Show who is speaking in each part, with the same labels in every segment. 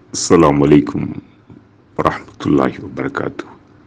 Speaker 1: அஸ்ஸலாமு அலைக்கும் வரஹ்மத்துல்லாஹி வபரகாத்து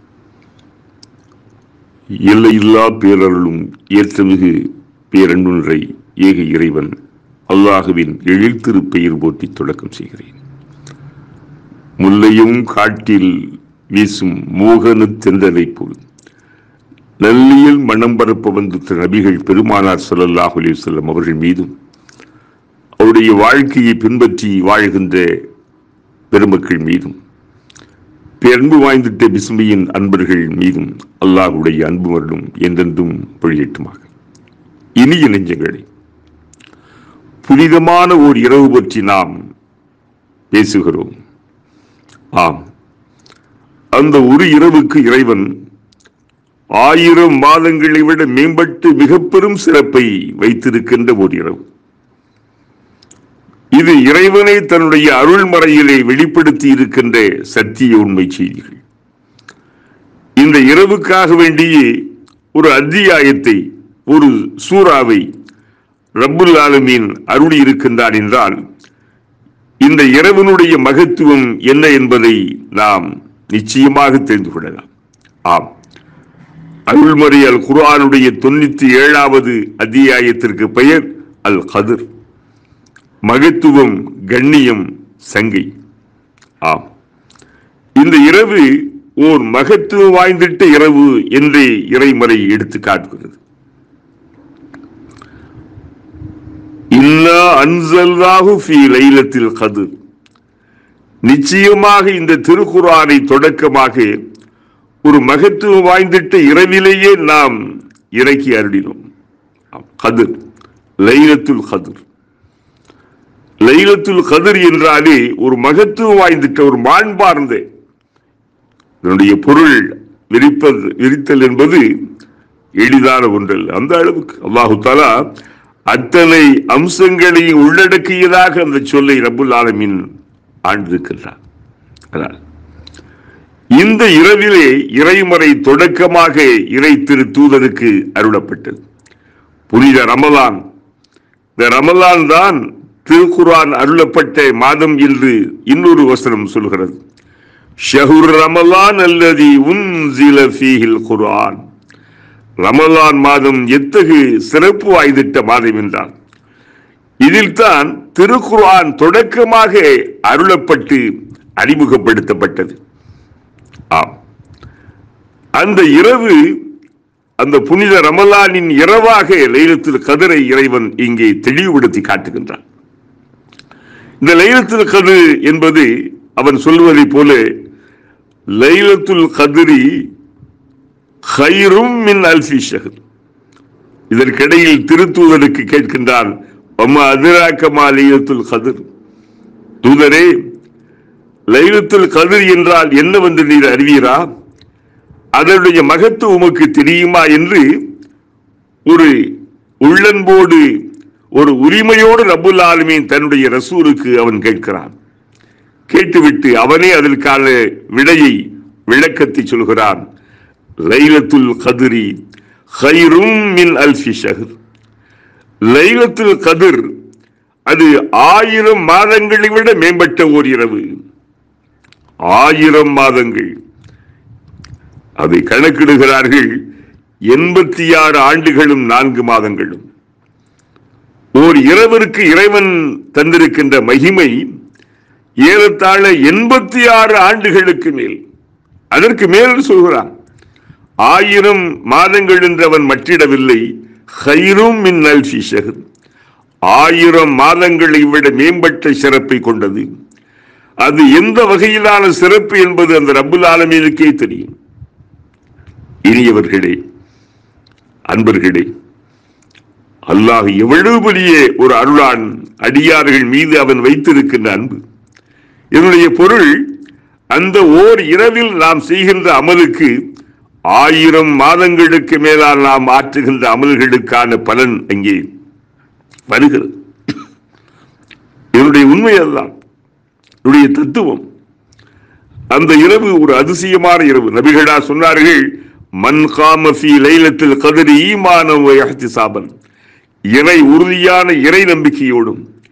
Speaker 1: எல்லையில்லா பேரருளும் ஏற்றமிகு பேரன்புரை ஏக இறைவன் அல்லாஹுவின் எழில் பெயர் போற்றி தொடக்கம் செய்கிறேன் முல்லையும் காட்டில் வீசும் மோகன தென்றலை போல் நல்லியல் மனம் பரப்ப வந்த நபிகள் பெருமானார் ஸல்லல்லாஹு அலைஹி வஸல்லம் அவர்கள் மீதும் அவருடைய வாழ்க்கையை பின்பற்றி வாழ்கின்ற பெருமக்கள் மீதும் பேரன்பு வாய்ந்திட்ட பிஸ்மியின் அன்பர்கள் மீதும் அல்லாஹுடைய அன்பு வருடும் என்றென்றும் பொழியட்டுமாக இனிய நெஞ்சங்களே புனிதமான ஓர் இரவு பற்றி நாம் பேசுகிறோம் ஆம் அந்த ஒரு இரவுக்கு இறைவன் ஆயிரம் மாதங்களை விட மேம்பட்டு மிக பெரும் சிறப்பை வைத்திருக்கின்ற ஒரு இரவு இது இறைவனை தன்னுடைய அருள்மறையிலே வெளிப்படுத்தி இருக்கின்ற சத்திய உண்மை செய்திகள் இந்த இரவுக்காக வேண்டியே ஒரு அத்தியாயத்தை ஒரு சூறாவை ரப்புல் ஆலமீன் அருளி இருக்கின்றான் என்றால் இந்த இரவனுடைய மகத்துவம் என்ன என்பதை நாம் நிச்சயமாக தெரிந்து கொள்ளலாம் ஆம் அருள்மறை அல் குர்ஆனுடைய தொண்ணூத்தி ஏழாவது அத்தியாயத்திற்கு பெயர் அல் கதிர் மகத்துவம் கண்ணியம் சங்கை ஆம் இந்த இரவு ஓர் மகத்துவம் வாய்ந்திட்ட இரவு என்றே இறைமறை எடுத்து காட்டுகிறது இல்லா அன்சல்லாஹு ஃபி லைலத்தில் கதிர் நிச்சயமாக இந்த திருக்குறானை தொடக்கமாக ஒரு மகத்துவம் வாய்ந்திட்ட இரவிலேயே நாம் இறக்கி அருளினோம் கதிர் லைலத்துல் கதிர் லைலத்துல் கதிர் என்றாலே ஒரு மகத்துவம் வாய்ந்திட்ட ஒரு மாண்பார்ந்த இதனுடைய பொருள் விரிப்பது விரித்தல் என்பது எளிதான ஒன்றல்ல அந்த அளவுக்கு அல்லாஹு தாலா அத்தனை அம்சங்களை உள்ளடக்கியதாக அந்த சொல்லை ரபுல் ஆலமின் ஆண்டிருக்கின்றார் அதனால் இந்த இரவிலே இறைமறை தொடக்கமாக இறை திரு தூதருக்கு அருளப்பட்டது புனித ரமலான் இந்த ரமலான் தான் திருக்குரான் அருளப்பட்ட மாதம் என்று இன்னொரு வசனம் சொல்கிறது ஷஹுர் ரமலான் அல்லது உன்சில ஃபீஹில் குர்ஆன் ரமலான் மாதம் எத்தகு சிறப்பு வாய்ந்திட்ட மாதம் என்றால் இதில் தான் திருக்குர்ஆன் தொடக்கமாக அருளப்பட்டு அறிமுகப்படுத்தப்பட்டது ஆம் அந்த இரவு அந்த புனித ரமலானின் இரவாக லைலத்தில் கதிரை இறைவன் இங்கே தெளிவுபடுத்தி காட்டுகின்றான் இந்த லைலத்துல் கது என்பது அவன் சொல்வதைப் போல லைலத்துல் கதிரி ஹைரும் மின் அல்ஃபி ஷஹர் இதற்கிடையில் திருத்தூதருக்கு கேட்கின்றான் அம்மா அதிராக்கமா லைலத்துல் கதிர் தூதரே லைலத்துல் கதிர் என்றால் என்னவென்று நீர் அறிவீரா அதனுடைய மகத்துவம் உமக்கு தெரியுமா என்று ஒரு உள்ளன்போடு ஒரு உரிமையோடு ரபுல் ஆலமீன் தன்னுடைய ரசூலுக்கு அவன் கேட்கிறான் கேட்டுவிட்டு அவனே அதற்கான விடையை விளக்கத்தை சொல்கிறான் லைலத்துல் கதிரி ஹைரும் மின் அல்ஃபி ஷஹர் லைலத்துல் கதிர் அது ஆயிரம் மாதங்களை விட மேம்பட்ட ஓர் இரவு ஆயிரம் மாதங்கள் அதை கணக்கிடுகிறார்கள் எண்பத்தி ஆறு ஆண்டுகளும் நான்கு மாதங்களும் ஓர் இரவிற்கு இறைவன் தந்திருக்கின்ற மகிமை ஏறத்தாழ எண்பத்தி ஆறு ஆண்டுகளுக்கு மேல் அதற்கு மேல் சொல்கிறான் ஆயிரம் மாதங்கள் என்று அவன் மற்றிடவில்லை ஹைரும் மின் அல்ஃபி ஷஹர் ஆயிரம் மாதங்களை விட மேம்பட்ட சிறப்பை கொண்டது அது எந்த வகையிலான சிறப்பு என்பது அந்த ரப்புல் ஆலமீனுக்கே தெரியும் இனியவர்களே அன்பர்களே அல்லாஹ் எவ்வளவு பெரிய ஒரு அருளான் அடியார்கள் மீது அவன் வைத்திருக்கின்ற அன்பு இதனுடைய பொருள் அந்த ஓர் இரவில் நாம் செய்கின்ற அமலுக்கு ஆயிரம் மாதங்களுக்கு மேலால் நாம் ஆற்றுகின்ற அமல்களுக்கான பலன் அங்கே வருகிறது என்னுடைய உண்மை அதுதான் என்னுடைய தத்துவம் அந்த இரவு ஒரு அதிசயமான இரவு நபிகளா சொன்னார்கள் மன் காமஃபி லைலத்தில் கதிரி ஈமானம் சாபன் இறை உறுதியான இறை நம்பிக்கையோடும்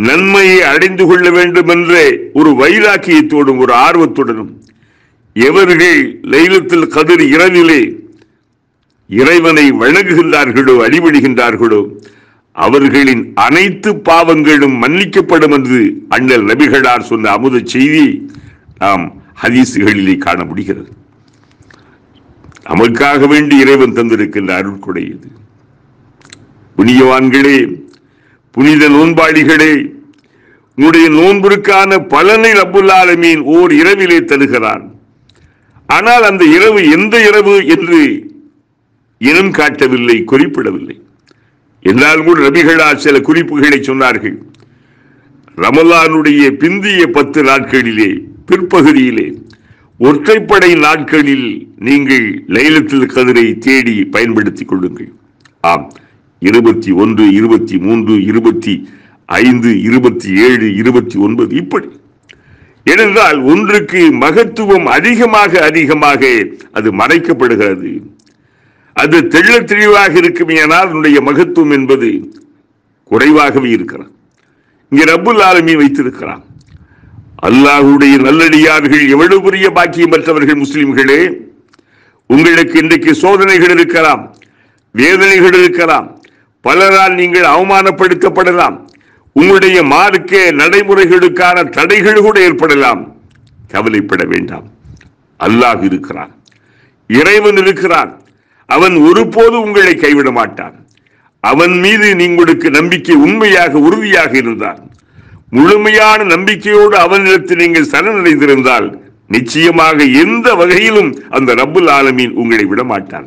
Speaker 1: நன்மையை அடைந்து கொள்ள வேண்டும் என்ற ஒரு வைராக்கியத்தோடும் ஒரு ஆர்வத்துடனும் எவர்கள் லைலத்தில் கதிர் இரவிலே இறைவனை வணங்குகின்றார்களோ அடிபடுகின்றார்களோ அவர்களின் அனைத்து பாவங்களும் மன்னிக்கப்படும் என்று அண்ணல் நபிகளார் சொன்ன அமுத செய்தி நாம் ஹதீசுகளிலே காண முடிகிறது நமக்காக வேண்டி இறைவன் தந்திருக்கின்ற அருட்கொடை இது புனியவான்களே புனித நோன்பாளிகளே உன்னுடைய நோன்பிற்கான பலனை ரப்புல் ஆலமீன் ஓர் இரவிலே தருகிறான் ஆனால் அந்த இரவு எந்த இரவு என்று இனம் காட்டவில்லை குறிப்பிடவில்லை என்றால் கூட நபிகளார் சில குறிப்புகளை சொன்னார்கள் ரமலானுடைய பிந்திய பத்து நாட்களிலே பிற்பகுதியிலே ஒற்றைப்படை நாட்களில் நீங்கள் லைலத்தில் கதிரை தேடி பயன்படுத்திக் கொள்ளுங்கள் ஆம் இருபத்தி ஒன்று இருபத்தி மூன்று இருபத்தி ஐந்து இருபத்தி ஏழு இருபத்தி ஒன்பது இப்படி ஏனென்றால் ஒன்றுக்கு மகத்துவம் அதிகமாக அதிகமாக அது மறைக்கப்படுகிறது அது தெள்ள தெளிவாக இருக்குமேயானால் அதனுடைய மகத்துவம் என்பது குறைவாகவே இருக்கிறது இங்கே ரப்புல் ஆலமி வைத்திருக்கிறான் அல்லாஹுடைய நல்லடியார்கள் எவ்வளவு பெரிய பாக்கியம் பெற்றவர்கள் முஸ்லிம்களே உங்களுக்கு இன்றைக்கு சோதனைகள் இருக்கலாம் வேதனைகள் இருக்கலாம் பலரால் நீங்கள் அவமானப்படுத்தப்படலாம் உங்களுடைய மார்க்க நடைமுறைகளுக்கான தடைகள் கூட ஏற்படலாம் கவலைப்பட வேண்டாம் அல்லாஹ் இருக்கிறான் இறைவன் இருக்கிறான் அவன் ஒருபோது உங்களை கைவிட மாட்டான் அவன் மீது உங்களுக்கு நம்பிக்கை உண்மையாக உறுதியாக இருந்தால் முழுமையான நம்பிக்கையோடு அவனிடத்தில் நீங்கள் சரணடைந்திருந்தால் நிச்சயமாக எந்த வகையிலும் அந்த ரப்புல் ஆலமீன் உங்களை விட மாட்டான்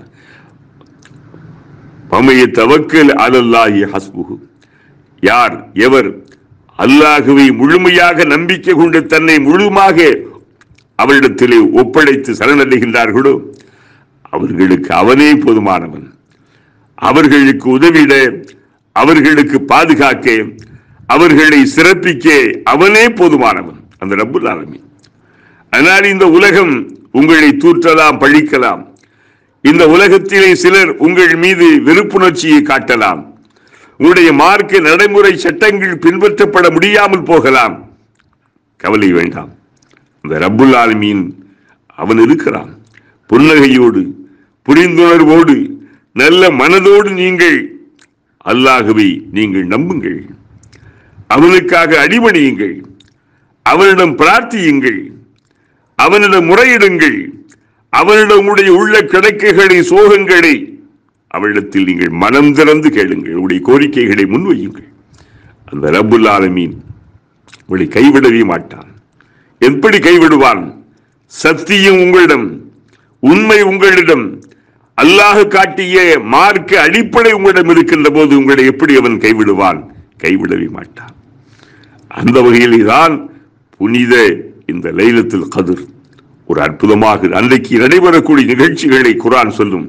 Speaker 1: பமைய தவக்கல் அலல்லாஹி ஹஸ்புகு யார் எவர் அல்லாஹுவை முழுமையாக நம்பிக்கை கொண்டு தன்னை முழுமாக அவரிடத்திலே ஒப்படைத்து சரணடைகின்றார்களோ அவர்களுக்கு அவனே போதுமானவன் அவர்களுக்கு உதவிட அவர்களுக்கு பாதுகாக்க அவர்களை சிறப்பிக்க அவனே போதுமானவன் அந்த ரப்புல் ஆலமீன் அதனால் இந்த உலகம் உங்களை தூற்றலாம் பழிக்கலாம் இந்த உலகத்திலே சிலர் உங்கள் மீது வெறுப்புணர்ச்சியை காட்டலாம் உங்களுடைய மார்க்க நடைமுறை சட்டங்கள் பின்பற்றப்பட முடியாமல் போகலாம் கவலை வேண்டாம் அந்த ரப்புல் ஆலமீன் அவன் இருக்கிறான் புன்னகையோடு புரிந்துணர்வோடு நல்ல மனதோடு நீங்கள் அல்லாகவே நீங்கள் நம்புங்கள் அவனுக்காக அடிபணியுங்கள் அவனிடம் பிரார்த்தியுங்கள் அவனிடம் முறையிடுங்கள் அவனிடம் உடைய உள்ள கிடக்கைகளை சோகங்களை அவளிடத்தில் நீங்கள் மனம் திறந்து கேளுங்கள் உங்களுடைய கோரிக்கைகளை முன்வையுங்கள் அந்த ரப்புல் ஆலமீன் உங்களை கைவிடவே மாட்டான் எப்படி கைவிடுவான் சத்தியம் உங்களிடம் உண்மை உங்களிடம் அல்லாஹ் காட்டிய மார்க்க அடிப்படை உங்களிடம் இருக்கின்ற போது உங்களை எப்படி அவன் கைவிடுவான் கைவிடவே மாட்டான் அந்த வகையிலே தான் புனித இந்த லைலத்தில் கதிர் ஒரு அற்புதமாக அன்றைக்கு நடைபெறக்கூடிய நிகழ்ச்சிகளை குரான் சொல்லும்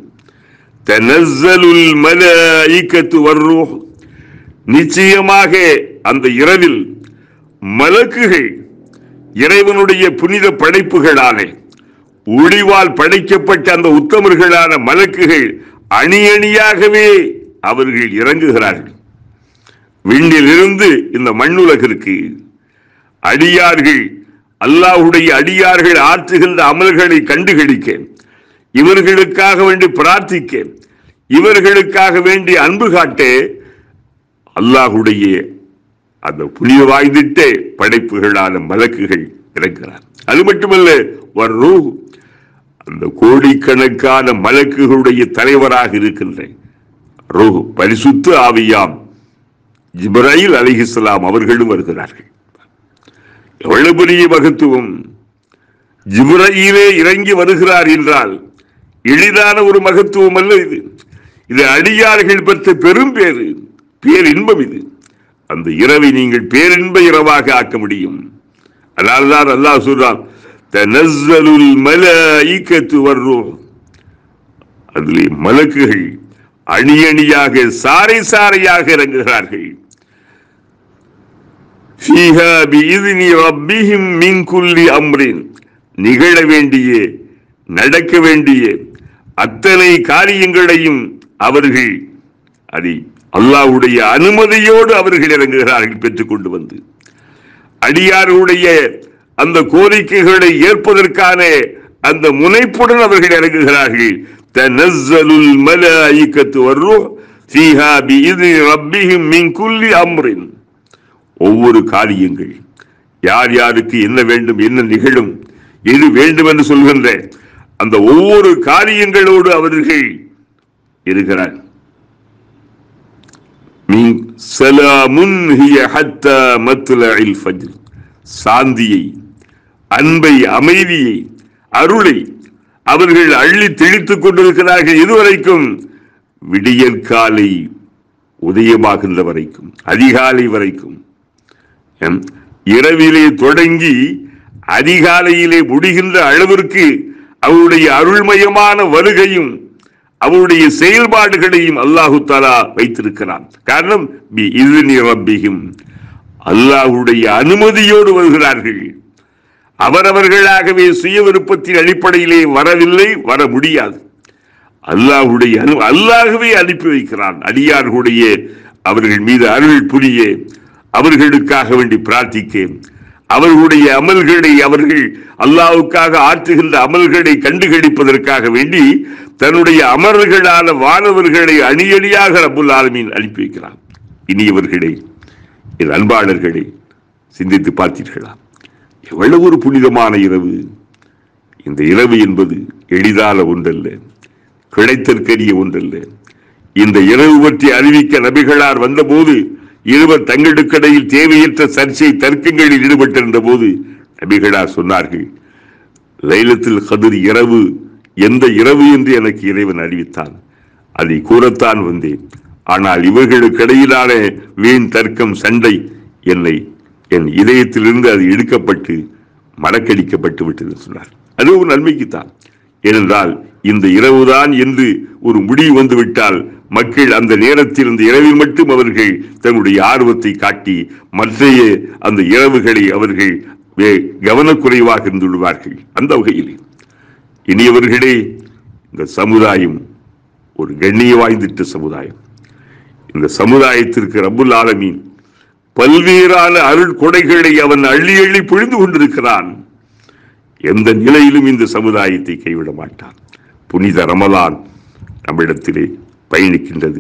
Speaker 1: தனஸ்ஸலுல் மலாயிகத்து வர்ரூஹ் நிச்சயமாக அந்த இரவில் மலக்குகள் இறைவனுடைய புனித படைப்புகளான ஒளிவால் படைக்கப்பட்ட அந்த உத்தமர்களான மலக்குகள் அணி அணியாகவே அவர்கள் இறங்குகிறார்கள் விண்ணிலிருந்து இந்த மண்ணுலகிற்கு அடியார்கள் அல்லாஹுடைய அடியார்கள் ஆற்றுகின்ற அமல்களை கண்டுகளிக்க இவர்களுக்காக வேண்டி பிரார்த்திக்க இவர்களுக்காக வேண்டி அன்பு காட்ட அல்லாஹுடைய அந்த புனித வாய்ந்திட்ட படைப்புகளான மலக்குகள் இறக்கிறார் அது மட்டுமல்ல வர்ரூ அந்த கோடிக்கணக்கான மலக்குகளுடைய தலைவராக இருக்கின்ற ரூஹ் பரிசுத்த ஆவியாம் ஜிப்ராயில் அலிஹிஸ்லாம் அவர்களும் வருகிறார்கள் எவ்வளவு பெரிய மகத்துவம் ஜிப்ராயிலே இறங்கி வருகிறார் என்றால் எளிதான ஒரு மகத்துவம் அல்ல இது இது அடியார்கள் பெற்ற பெரும் பேரு பேர் இன்பம் இது அந்த இரவை நீங்கள் பேரின்ப இரவாக ஆக்க முடியும் அதனால்தான் அல்லாஹ் சொல்றான் தனஸ்ஸலுல் மலாயிகத்து வர்ரூஹ் அதிலே மலக்குகள் அணி அணியாக சாறை சாறையாக இறங்குகிறார்கள் ஃபீஹா பிஇذنி ரப்பிஹிம் மின் குல்லி அம்ரின் நிகழ வேண்டிய நடக்க வேண்டிய அத்தனை காரியங்களையும் அவர்கள் அதை அல்லாஹ்வுடைய அனுமதியோடு அவர்கள் இறங்குகிறார்கள் பெற்றுக் கொண்டு வந்து அடியாருடைய அந்த கோரிக்கைகளை ஏற்பதற்கான அந்த முனைப்புடன் அவர்கள் இறங்குகிறார்கள் தனஸ்ஸலுல் மலாயிகத்து வர்ரூஹ் ஃபீஹா பிஇذن ரப்பிஹிம் மின் குல்லி அம்ரின் ஒவ்வொரு காரியங்கள் யார் யாருக்கு என்ன வேண்டும் என்ன நிகழும் எது வேண்டும் என்று சொல்கின்ற அந்த ஒவ்வொரு காரியங்களோடு அவர்கள் இருக்கிறார் மின் சலாமுன் ஹிய ஹத்தா மத்லஇல் ஃபஜ்ர் சாந்தியை அன்பை அமைதியை அருளை அவர்கள் அள்ளி தெளித்துக் கொண்டிருக்கிறார்கள் இதுவரைக்கும் விடியற்காலை உதயமாகின்ற வரைக்கும் அதிகாலை வரைக்கும் எம், இரவிலே தொடங்கி அதிகாலையிலே முடிகின்ற அளவிற்கு அவருடைய அருள்மயமான வருகையும் அவருடைய செயல்பாடுகளையும் அல்லாஹு தாலா வைத்திருக்கிறான் காரணம் பி இذن ரப்பிஹிம் அல்லாஹ்வுடைய அனுமதியோடு வருகிறார்கள் அவரவர்களாகவே சுய விருப்பத்தின் அடிப்படையிலே வரவில்லை வர முடியாது அல்லாஹ்வுடைய அனு அல்லாஹ்வே அனுப்பி வைக்கிறான் அடியார்களுடைய அவர்கள் மீது அருள் புரிய அவர்களுக்காக வேண்டி பிரார்த்திக்க அவர்களுடைய அமல்களை அவர்கள் அல்லாஹ்வுக்காக ஆற்றுகின்ற அமல்களை கண்டுகளிப்பதற்காக வேண்டி தன்னுடைய அமர்களான வானவர்களை அணியணியாக ரப்புல் ஆலமீன் அனுப்பி வைக்கிறான் இனியவர்களே என் அன்பாளர்களே சிந்தித்து பார்த்தீர்களா எவ்வளவு ஒரு புனிதமான இரவு இந்த இரவு என்பது எளிதான ஒன்றல்ல கிடைத்தற்கரிய ஒன்றல்ல இந்த இரவு பற்றி அறிவிக்க நபிகளார் வந்தபோது இருவர் தங்களுக்கிடையில் தேவையற்ற சர்ச்சை தர்க்கங்களில் ஈடுபட்டிருந்த போது நபிகளார் சொன்னார்கள் லைலத்தில் கதிர் இரவு எந்த இரவு என்று எனக்கு இறைவன் அறிவித்தான் அதை கூறத்தான் வந்தேன் ஆனால் இவர்களுக்கிடையிலான வீண் தர்க்கம் சண்டை என்னை என் இதயத்திலிருந்து அது எடுக்கப்பட்டு மடக்கடிக்கப்பட்டு விட்டது சொன்னார் அது ஒரு நன்மைக்குத்தான் ஏனென்றால் இந்த இரவுதான் என்று ஒரு முடிவு வந்துவிட்டால் மக்கள் அந்த நேரத்தில் இந்த இரவில் மட்டும் அவர்கள் தங்களுடைய ஆர்வத்தை காட்டி மற்றைய அந்த இரவுகளை அவர்கள் வே- கவனக்குறைவாக இருந்து விடுவார்கள் அந்த வகையில் இனியவர்களே இந்த சமுதாயம் ஒரு கண்ணிய வாய்ந்திட்ட சமுதாயம் இந்த சமுதாயத்திற்கு ரப்புல் ஆலமீன் பல்வேறான அருள் கொடைகளை அவன் அள்ளி அள்ளி பொழிந்து கொண்டிருக்கிறான் எந்த நிலையிலும் இந்த சமுதாயத்தை கைவிட மாட்டான் புனித ரமலான் நம்மிடத்திலே பயணிக்கின்றது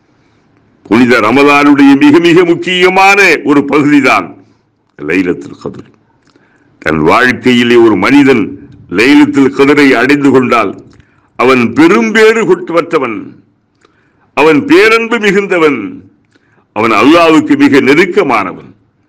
Speaker 1: புனித ரமலானுடைய மிக மிக முக்கியமான ஒரு பகுதிதான் லைலத்துல் கதிர் தன் வாழ்க்கையிலே ஒரு மனிதன் லைலத்துல் கதிரை அடைந்து கொண்டால் அவன் பெரும்பேறு கொட்டவற்றவன் அவன் பேரன்பு மிகுந்தவன் அவன் அல்லாவுக்கு மிக நெருக்கமானவன்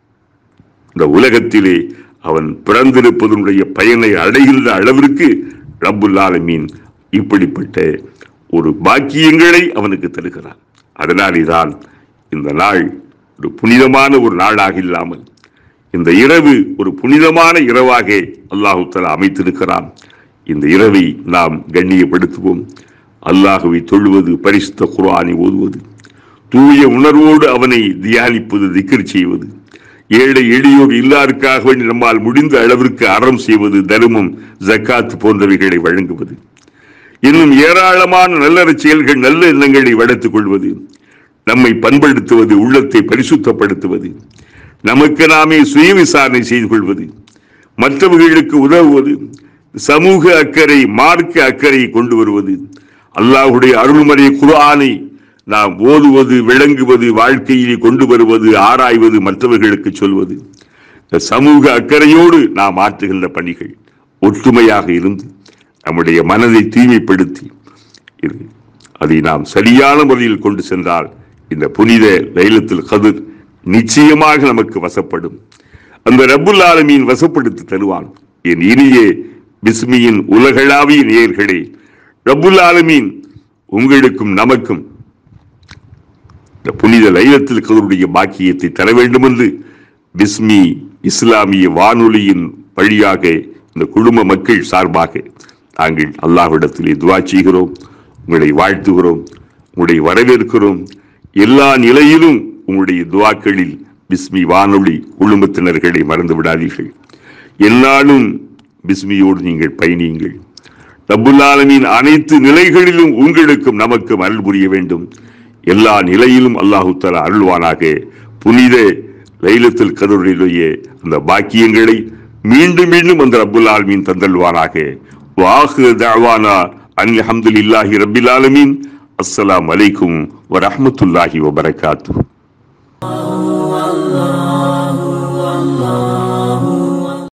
Speaker 1: இந்த உலகத்திலே அவன் பிறந்திருப்பதனுடைய பயனை அடைகின்ற அளவிற்கு ரப்புல் ஆலமீன் இப்படிப்பட்ட ஒரு பாக்கியங்களை அவனுக்கு தருகிறான் அதனாலேதான் இந்த நாள் ஒரு புனிதமான ஒரு நாளாக இல்லாமல் இந்த இரவு ஒரு புனிதமான இரவாக அல்லாஹு தஆலா அமைத்திருக்கிறான் இந்த இரவை நாம் கண்ணியப்படுத்துவோம் அல்லாஹுவை தொழுவது பரிசுத்த குர்ஆனை ஓதுவது தூய உணர்வோடு அவனை தியானிப்பது திக்ர் செய்வது ஏழை எளியோர் இல்லாருக்காக வேண்டி நம்மால் முடிந்த அளவிற்கு அறம் செய்வது தர்மம் ஜக்காத் போன்றவைகளை வழங்குவது இன்னும் ஏராளமான நல்லற செயல்கள் நல்ல எண்ணங்களை வளர்த்துக் கொள்வது நம்மை பண்படுத்துவது உள்ளத்தை பரிசுத்தப்படுத்துவது நமக்கு நாமே சுய விசாரணை செய்து கொள்வது மற்றவர்களுக்கு உதவுவது சமூக அக்கறை மார்க்க அக்கறை கொண்டு வருவது அல்லாஹ்வுடைய அருள்மறை குர்ஆனை நாம் ஓதுவது விளங்குவது வாழ்க்கையிலே கொண்டு வருவது ஆராய்வது மற்றவர்களுக்கு சொல்வது இந்த சமூக அக்கறையோடு நாம் ஆற்றுகின்ற பணிகள் ஒற்றுமையாக இருந்து நம்முடைய மனதை தூய்மைப்படுத்தி இது அதை நாம் சரியான முறையில் கொண்டு சென்றால் இந்த புனித லைலத்தில் கதிர் நிச்சயமாக நமக்கு வசப்படும் அந்த ரப்புல் ஆலமீன் வசப்படுத்தி தருவான் என் இனிய பிஸ்மியின் உலகளாவிய நேயர்களே ரப்புல் ஆலமீன் உங்களுக்கும் நமக்கும் இந்த புனித லைலத்தில் கதருடைய பாக்கியத்தை தர வேண்டும் என்று பிஸ்மி இஸ்லாமிய வானொலியின் வழியாக இந்த குடும்ப மக்கள் சார்பாக நாங்கள் அல்லாஹ்விடத்திலே துவா செய்கிறோம் உங்களை வாழ்த்துகிறோம் உங்களை வரவேற்கிறோம் எல்லா நிலையிலும் உங்களுடைய துவாக்களில் பிஸ்மி வானொலி குழுமத்தினர்களை மறந்து விடாதீர்கள் எந்நாளும் பிஸ்மியோடு நீங்கள் பயணியுங்கள் ரப்புல் ஆலமீன் அனைத்து நிலைகளிலும் உங்களுக்கும் நமக்கும் அருள் புரிய வேண்டும் எல்லா நிலையிலும் அல்லாஹு தஆலா அருள்வானாக புனித லைலத்துல் கதருடைய அந்த பாக்கியங்களை மீண்டும் மீண்டும் அந்த ரப்புல் ஆலமீன் தந்தல்வானாக வாஹு தஅவானா அனில் ஹம்துலில்லாஹி ரப்பில் ஆலமீன் அஸ்ஸலாமு அலைக்கும் வரஹ்மத்துல்லாஹி வபரகாத்துஹு